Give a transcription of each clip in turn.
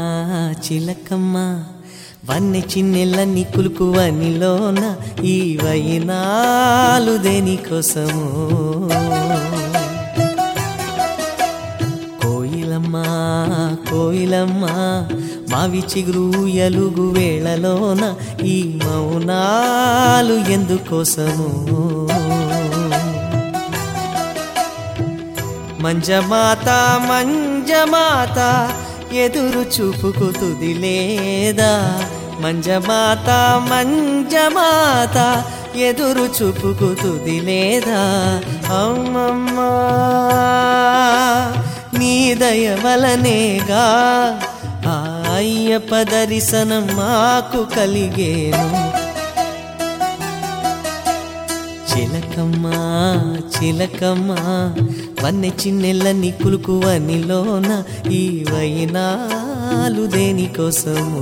చిలకమ్మ వన్నె చిన్నెళ్ళని కులుకు వనిలోన ఈ వైనాలు దేనికోసము కోయిలమ్మ కోయిలమ్మ మావి చిగురు ఎలుగు వేళలోన ఈ మౌనాలు ఎందుకోసము మంజమాత మంజమాత ఎదురు చూపుకు తుది లేదా మంజమాత మంజమాత ఎదురు చూపుకు తుది లేదా అమ్మమ్మా నీ దయ వలనేగా ఆ అయ్యప్ప దర్శనం మాకు కలిగేను చిలకమ్మ చిలకమ్మ వన్నె చిన్నెళ్ళని కులుకు వనిలోన ఈ వైనాలు దేనికోసము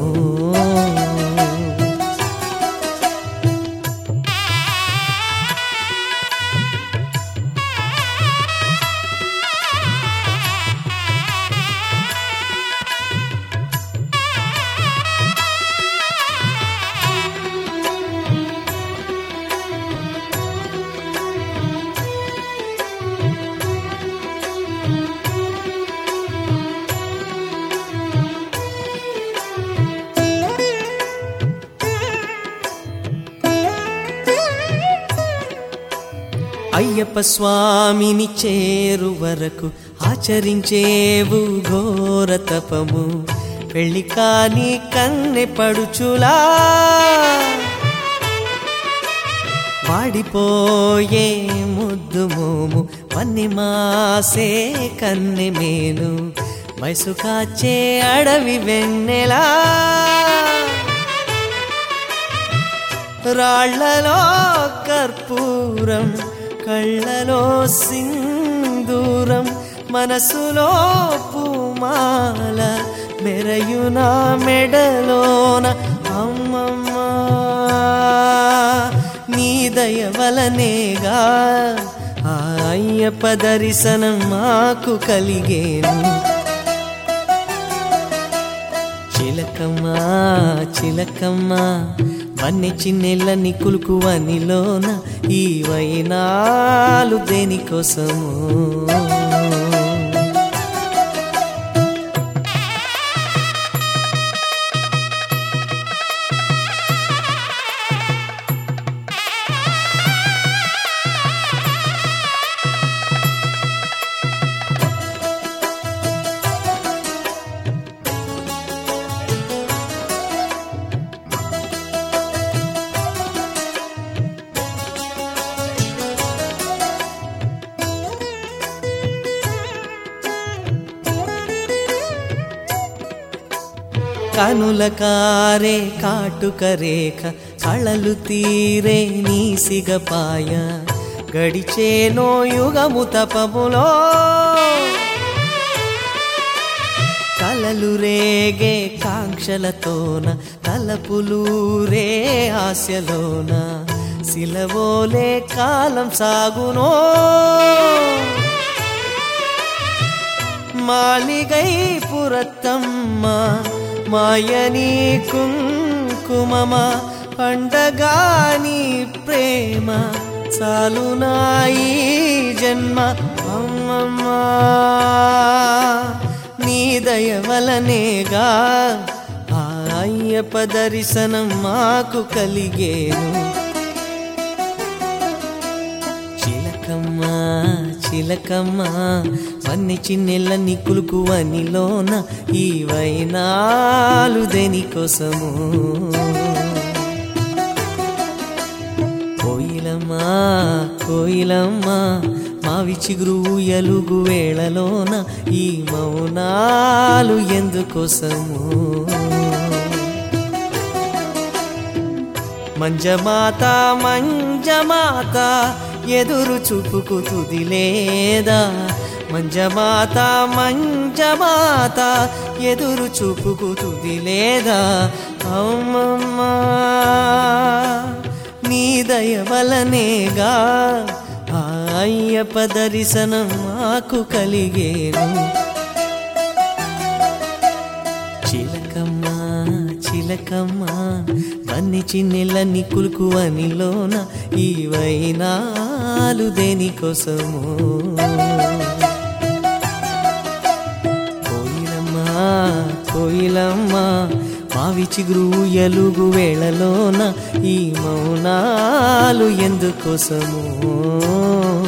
అయ్యప్ప స్వామిని చేరు వరకు ఆచరించేవు ఘోర తపము పెళ్లి కాని కన్నె పడుచులా వాడిపోయే ముద్దు మోము వన్నె మాసే కన్నె మేను వయసు కాచే అడవి వెన్నెలా రాళ్లలో కర్పూరం కళ్ళలో సింధూరం మనసులో పూమాల మెరయున మెడలోన అమ్మమ్మ నీ దయ వలనేగా ఆ అయ్యప్ప దర్శనం మాకు కలిగేను చిలకమ్మ చిలకమ్మ వన్నె చిన్నెళ్ళని కులుకు వనిలోన ఈ వైనాలు దేనికోసము కనుల కారే కాటుక రేఖ కళలు తీరే నీ సిగపాయ గడిచేనో యుగము తపములో కలలు రేగే కాంక్షలతోన తలపులు రే ఆశలోన సిలవోలే కాలం సాగునో మాలిగై పురత్తమ్మ మాయని కుంకుమమ పండగాని ప్రేమ చాలునాయి జన్మ అమ్మమ్మ నీ దయ వలనేగా ఆ అయ్యప్ప దర్శనం మాకు కలిగేను చిలకమ్మ చిలకమ్మ వన్నె చిన్నెళ్ళని కులుకు వనిలోన ఈ వైనాలు దేనికోసము కోయిలమ్మ కోయిలమ్మ మావి చిగురు ఎలుగు వేళలోన ఈ మౌనాలు ఎందుకోసము మంజమాత మంజమాత ఎదురు చూపుకు తుది లేదా మంజమాత మంజమాత ఎదురు చూపుకు తుది లేదా అమ్మమ్మ నీ దయ వలనేగా ఆ అయ్యప్ప దర్శనం మాకు కలిగేను చిలక చిలకమ్మ బన్ని చిన్నెళ్ళని కులుకు అనిలోన ఈ వైనాలు దేనికోసము కోయిలమ్మా కోయిలమ్మా మావి చిగురు ఎలుగు వేళలోన ఈ మౌనాలు ఎందుకోసము